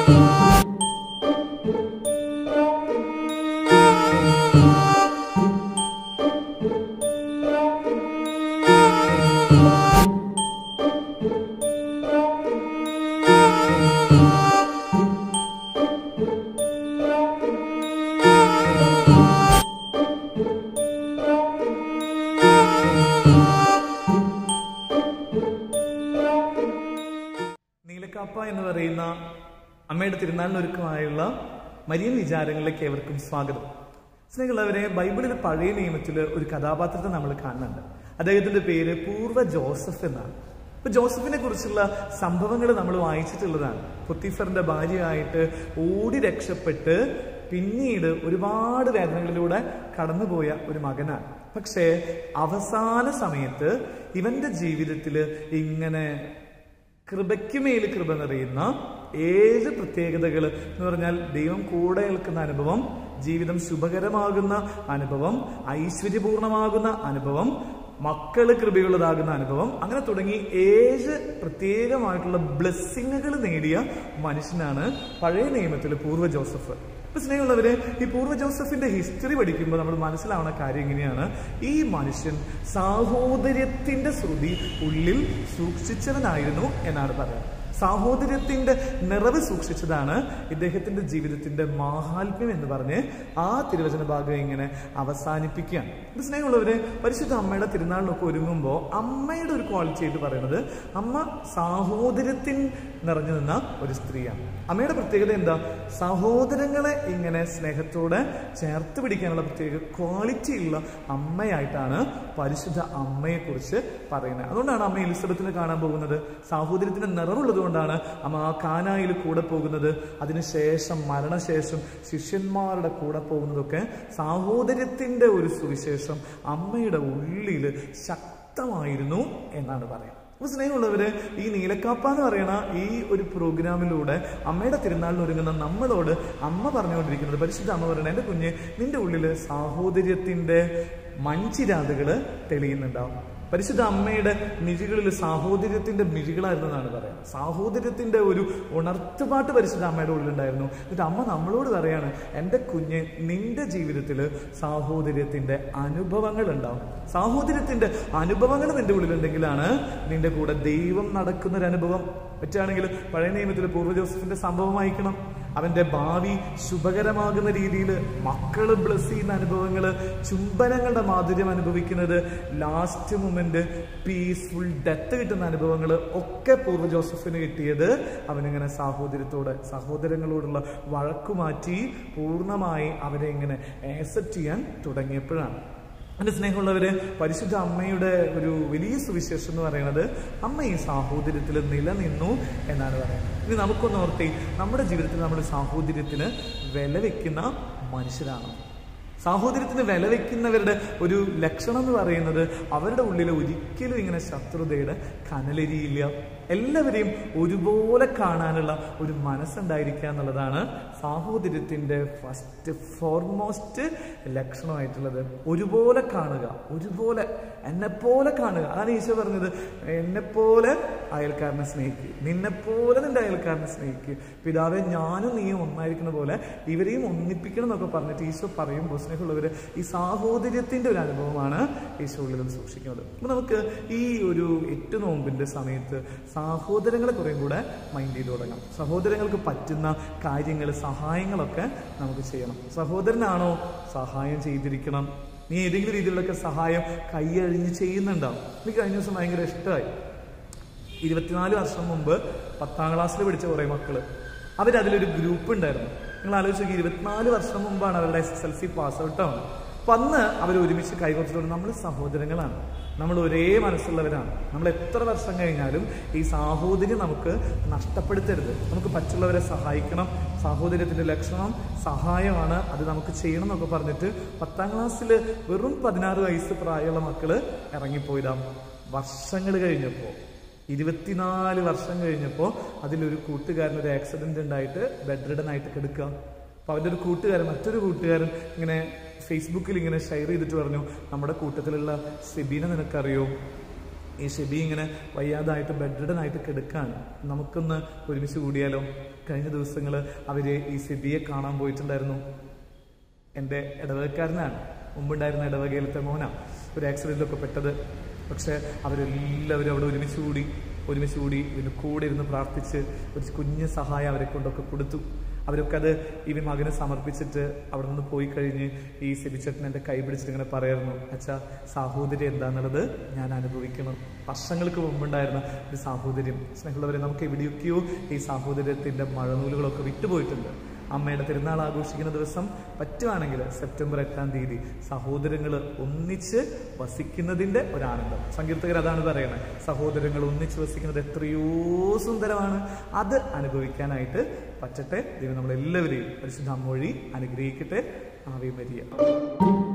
നീലക്കാപ്പ എന്ന് പറയുന്ന അമ്മയുടെ തിരുനാളിനൊരുക്കമായുള്ള മരിയൻ വിചാരങ്ങളിലേക്ക് ഏവർക്കും സ്വാഗതം സ്നേഹമുള്ളവരെ ബൈബിളിൽ പഴയ നിയമത്തിൽ ഒരു കഥാപാത്രത്തെ നമ്മൾ കാണുന്നുണ്ട് അദ്ദേഹത്തിന്റെ പേര് പൂർവ്വ ജോസഫ് എന്നാണ് ഇപ്പൊ ജോസഫിനെ കുറിച്ചുള്ള സംഭവങ്ങൾ നമ്മൾ വായിച്ചിട്ടുള്ളതാണ് പൊത്തിഫറിന്റെ ഭാര്യയായിട്ട് ഓടി രക്ഷപ്പെട്ട് പിന്നീട് ഒരുപാട് വേദനകളിലൂടെ കടന്നുപോയ ഒരു മകനാണ് പക്ഷേ അവസാന സമയത്ത് ഇവന്റെ ജീവിതത്തിൽ ഇങ്ങനെ കൃപയ്ക്ക് മേൽ കൃപ നിറയുന്ന ഏഴ് പ്രത്യേകതകൾ എന്ന് പറഞ്ഞാൽ ദൈവം കൂടെ നിൽക്കുന്ന അനുഭവം ജീവിതം ശുഭകരമാകുന്ന അനുഭവം ഐശ്വര്യപൂർണമാകുന്ന അനുഭവം മക്കള് കൃപയുള്ളതാകുന്ന അനുഭവം അങ്ങനെ തുടങ്ങി ഏഴ് പ്രത്യേകമായിട്ടുള്ള ബ്ലെസ്സിങ്ങുകൾ നേടിയ മനുഷ്യനാണ് പഴയ നിയമത്തിൽ പൂർവ്വ ജോസഫ് ഇപ്പൊ സ്നേഹമുള്ളവര് ഈ പൂർവ്വ ജോസഫിന്റെ ഹിസ്റ്ററി പഠിക്കുമ്പോൾ നമ്മൾ മനസ്സിലാവുന്ന കാര്യം ഇങ്ങനെയാണ് ഈ മനുഷ്യൻ സാഹോദര്യത്തിന്റെ ശ്രുതി ഉള്ളിൽ സൂക്ഷിച്ചവനായിരുന്നു എന്നാണ് പറയുന്നത് സാഹോദര്യത്തിന്റെ നിറവ് സൂക്ഷിച്ചതാണ് ഇദ്ദേഹത്തിന്റെ ജീവിതത്തിന്റെ മാഹാത്മ്യം എന്ന് പറഞ്ഞ് ആ തിരുവചന ഭാഗം ഇങ്ങനെ അവസാനിപ്പിക്കുകയാണ് ഇത് സ്നേഹമുള്ളവര് പരിശുദ്ധ അമ്മയുടെ തിരുനാളിനൊക്കെ ഒരുങ്ങുമ്പോൾ അമ്മയുടെ ഒരു ക്വാളിറ്റി ആയിട്ട് പറയുന്നത് അമ്മ സാഹോദര്യത്തിൻ നിറഞ്ഞു നിന്ന ഒരു സ്ത്രീയാണ് അമ്മയുടെ പ്രത്യേകത എന്താ സഹോദരങ്ങളെ ഇങ്ങനെ സ്നേഹത്തോടെ ചേർത്ത് പിടിക്കാനുള്ള പ്രത്യേക ക്വാളിറ്റി ഉള്ള അമ്മയായിട്ടാണ് പരിശുദ്ധ അമ്മയെക്കുറിച്ച് പറയുന്നത് അതുകൊണ്ടാണ് അമ്മ എലിസബത്തിനെ കാണാൻ പോകുന്നത് സാഹോദര്യത്തിന്റെ നിറവുള്ളത് കൊണ്ടാണ് അമ്മ ആ കാനായിൽ കൂടെ പോകുന്നത് അതിനുശേഷം മരണശേഷം ശിഷ്യന്മാരുടെ കൂടെ പോകുന്നതൊക്കെ സാഹോദര്യത്തിന്റെ ഒരു സുവിശേഷം അമ്മയുടെ ഉള്ളിൽ ശക്തമായിരുന്നു എന്നാണ് പറയുന്നത് അപ്പൊ സ്നേഹമുള്ളവര് ഈ നീലക്കാപ്പ എന്ന് പറയുന്ന ഈ ഒരു പ്രോഗ്രാമിലൂടെ അമ്മയുടെ തിരുനാളിൽ ഒരുങ്ങുന്ന നമ്മളോട് അമ്മ പറഞ്ഞുകൊണ്ടിരിക്കുന്നത് പരിശുദ്ധ അമ്മ പറയുന്നത് എന്റെ കുഞ്ഞ് നിന്റെ ഉള്ളില് സാഹോദര്യത്തിന്റെ മൺചിരാതുകള് തെളിയുന്നുണ്ടാവും പരിശുദ്ധ അമ്മയുടെ മിഴികളിൽ സാഹോദര്യത്തിന്റെ മിഴികളായിരുന്നെന്നാണ് പറയാം സാഹോദര്യത്തിന്റെ ഒരു ഉണർത്തുപാട്ട് പരിശുദ്ധ അമ്മയുടെ ഉള്ളിലുണ്ടായിരുന്നു എന്നിട്ട് അമ്മ നമ്മളോട് പറയാണ് എൻ്റെ കുഞ്ഞ് നിന്റെ ജീവിതത്തിൽ സാഹോദര്യത്തിന്റെ അനുഭവങ്ങൾ ഉണ്ടാവും സാഹോദര്യത്തിന്റെ അനുഭവങ്ങൾ നിന്റെ ഉള്ളിലുണ്ടെങ്കിലാണ് നിന്റെ കൂടെ ദൈവം നടക്കുന്ന ഒരു അനുഭവം പറ്റുകയാണെങ്കിൽ പഴയ നിയമത്തിൽ പൂർവ്വ ജോസഫിന്റെ സംഭവം വായിക്കണം അവന്റെ ഭാവി ശുഭകരമാകുന്ന രീതിയിൽ മക്കള് ബ്ലസ് ചെയ്യുന്ന അനുഭവങ്ങള് ചുംബനങ്ങളുടെ മാധുര്യം അനുഭവിക്കുന്നത് ലാസ്റ്റ് മൊമെന്റ് പീസ്ഫുൾ ഡെത്ത് കിട്ടുന്ന അനുഭവങ്ങൾ ഒക്കെ പൂർവ്വ ജോസഫിന് കിട്ടിയത് അവനിങ്ങനെ സാഹോദര്യത്തോടെ സഹോദരങ്ങളോടുള്ള വഴക്കുമാറ്റി പൂർണ്ണമായി അവരെ ഇങ്ങനെ ആക്സെപ്റ്റ് ചെയ്യാൻ തുടങ്ങിയപ്പോഴാണ് എൻ്റെ സ്നേഹമുള്ളവര് പരിശുദ്ധ അമ്മയുടെ ഒരു വലിയ സുവിശേഷം എന്ന് പറയുന്നത് അമ്മ ഈ സാഹോദര്യത്തിൽ നിലനിന്നു എന്നാണ് പറയുന്നത് ഇനി നമുക്കൊന്ന് ഓർത്തി നമ്മുടെ ജീവിതത്തിൽ നമ്മൾ സാഹോദര്യത്തിന് വില വെക്കുന്ന മനുഷ്യരാണ് സാഹോദര്യത്തിന് വില വെക്കുന്നവരുടെ ഒരു ലക്ഷണം എന്ന് പറയുന്നത് അവരുടെ ഉള്ളിൽ ഒരിക്കലും ഇങ്ങനെ ശത്രുതയുടെ കനലരിയില്ല എല്ലാവരെയും ഒരുപോലെ കാണാനുള്ള ഒരു മനസ്സുണ്ടായിരിക്കുക എന്നുള്ളതാണ് സാഹോദര്യത്തിന്റെ ഫസ്റ്റ് ഫോർമോസ്റ്റ് ലക്ഷണമായിട്ടുള്ളത് ഒരുപോലെ കാണുക ഒരുപോലെ എന്നെപ്പോലെ കാണുക അതാണ് ഈശോ പറഞ്ഞത് എന്നെപ്പോലെ അയൽക്കാരനെ സ്നേഹിക്കുക നിന്നെപ്പോലെ നിന്റെ അയൽക്കാരനെ സ്നേഹിക്കുക പിതാവെ ഞാനും നീയും ഒന്നായിരിക്കുന്ന പോലെ ഇവരെയും ഒന്നിപ്പിക്കണം എന്നൊക്കെ പറഞ്ഞിട്ട് ഈശോ പറയുമ്പോൾ സ്നേഹമുള്ളവര് ഈ സാഹോദര്യത്തിന്റെ ഒരു അനുഭവമാണ് ഈശോ ഉള്ളിൽ സൂക്ഷിക്കുന്നത് അപ്പൊ നമുക്ക് ഈ ഒരു എട്ട് നോമ്പിന്റെ സമയത്ത് സഹോദരങ്ങളെ കുറേ കൂടെ മൈൻഡ് ചെയ്ത് തുടങ്ങാം സഹോദരങ്ങൾക്ക് പറ്റുന്ന കാര്യങ്ങൾ സഹായങ്ങളൊക്കെ നമുക്ക് ചെയ്യണം സഹോദരനാണോ സഹായം ചെയ്തിരിക്കണം നീ ഏതെങ്കിലും രീതിയിലൊക്കെ സഹായം കൈയഴിഞ്ഞ് ചെയ്യുന്നുണ്ടാവും എനിക്ക് കഴിഞ്ഞ ദിവസം ഭയങ്കര ഇഷ്ടമായി ഇരുപത്തിനാല് വർഷം മുമ്പ് പത്താം ക്ലാസ്സിൽ പഠിച്ച കുറേ മക്കള് അവരതിലൊരു ഗ്രൂപ്പ് ഉണ്ടായിരുന്നു നിങ്ങൾ ആലോചിച്ച് നോക്കി ഇരുപത്തിനാല് വർഷം മുമ്പാണ് അവരുടെ S S L C pass out ആവുന്നത് അപ്പൊ അന്ന് അവർ ഒരുമിച്ച് കൈകോർത്തിട്ടുണ്ട് നമ്മൾ സഹോദരങ്ങളാണ് നമ്മൾ ഒരേ മനസ്സുള്ളവരാണ് നമ്മൾ എത്ര വർഷം കഴിഞ്ഞാലും ഈ സാഹോദര്യം നമുക്ക് നഷ്ടപ്പെടുത്തരുത് നമുക്ക് മറ്റുള്ളവരെ സഹായിക്കണം സാഹോദര്യത്തിന്റെ ലക്ഷണം സഹായമാണ് അത് നമുക്ക് ചെയ്യണം എന്നൊക്കെ പറഞ്ഞിട്ട് പത്താം ക്ലാസ്സിൽ വെറും പതിനാറ് വയസ്സ് പ്രായമുള്ള മക്കള് ഇറങ്ങിപ്പോയതാ വർഷങ്ങൾ കഴിഞ്ഞപ്പോൾ ഇരുപത്തിനാല് വർഷം കഴിഞ്ഞപ്പോൾ അതിലൊരു കൂട്ടുകാരൻ ഒരു ആക്സിഡന്റ് ഉണ്ടായിട്ട് ബെഡ് റിഡൻ ആയിട്ട് കിടക്കുക അപ്പൊ അവൻ്റെ ഒരു കൂട്ടുകാരൻ മറ്റൊരു കൂട്ടുകാരൻ ഇങ്ങനെ ഫേസ്ബുക്കിൽ ഇങ്ങനെ ഷെയർ ചെയ്തിട്ട് പറഞ്ഞു നമ്മുടെ കൂട്ടത്തിലുള്ള സെബീനെ നിനക്കറിയോ ഈ ഷെബി ഇങ്ങനെ വയ്യാതായിട്ട് ബെഡ്രിഡനായിട്ട് കിടക്കാണ് നമുക്കൊന്ന് ഒരുമിച്ച് കൂടിയാലോ കഴിഞ്ഞ ദിവസങ്ങൾ അവര് ഈ ഷെബിയെ കാണാൻ പോയിട്ടുണ്ടായിരുന്നു എൻ്റെ ഇടവകക്കാരനാണ് മുമ്പുണ്ടായിരുന്ന ഇടവകയിലത്തെ മോന ഒരു ആക്സിഡൻറ്റിലൊക്കെ പെട്ടത് പക്ഷെ അവരെല്ലാവരും അവിടെ ഒരുമിച്ച് കൂടി ഒരുമിച്ച് കൂടി ഇതിന് കൂടെ ഇരുന്ന് പ്രാർത്ഥിച്ച് ഒരു കുഞ്ഞ് സഹായം അവരെ കൊണ്ടൊക്കെ കൊടുത്തു അവരൊക്കെ അത് ഈ മകനെ സമർപ്പിച്ചിട്ട് അവിടെ നിന്ന് പോയി കഴിഞ്ഞ് ഈ സെബിച്ചേട്ടൻ എൻ്റെ കൈ പിടിച്ചിട്ട് ഇങ്ങനെ പറയായിരുന്നു അച്ഛാ സാഹോദര്യം എന്താണെന്നുള്ളത് ഞാൻ അനുഭവിക്കണം വർഷങ്ങൾക്ക് മുമ്പുണ്ടായിരുന്ന ഒരു സാഹോദര്യം സ്നേഹമുള്ളവരെ നമുക്ക് എവിടെയൊക്കെയോ ഈ സാഹോദര്യത്തിൻ്റെ മഴനൂലുകളൊക്കെ വിട്ടുപോയിട്ടുണ്ട് അമ്മയുടെ തിരുനാൾ ആഘോഷിക്കുന്ന ദിവസം പറ്റുവാണെങ്കിൽ സെപ്റ്റംബർ എട്ടാം തീയതി സഹോദരങ്ങൾ ഒന്നിച്ച് വസിക്കുന്നതിൻ്റെ ഒരാനന്ദം സങ്കീർത്തകർ അതാണ് പറയുന്നത് സഹോദരങ്ങൾ ഒന്നിച്ച് വസിക്കുന്നത് എത്രയോ സുന്ദരമാണ് അത് അനുഭവിക്കാനായിട്ട് പറ്റട്ടെ ദൈവം നമ്മളെല്ലാവരെയും പരിശുദ്ധ അമ്മൊഴി അനുഗ്രഹിക്കട്ടെ ആവേ മരിയ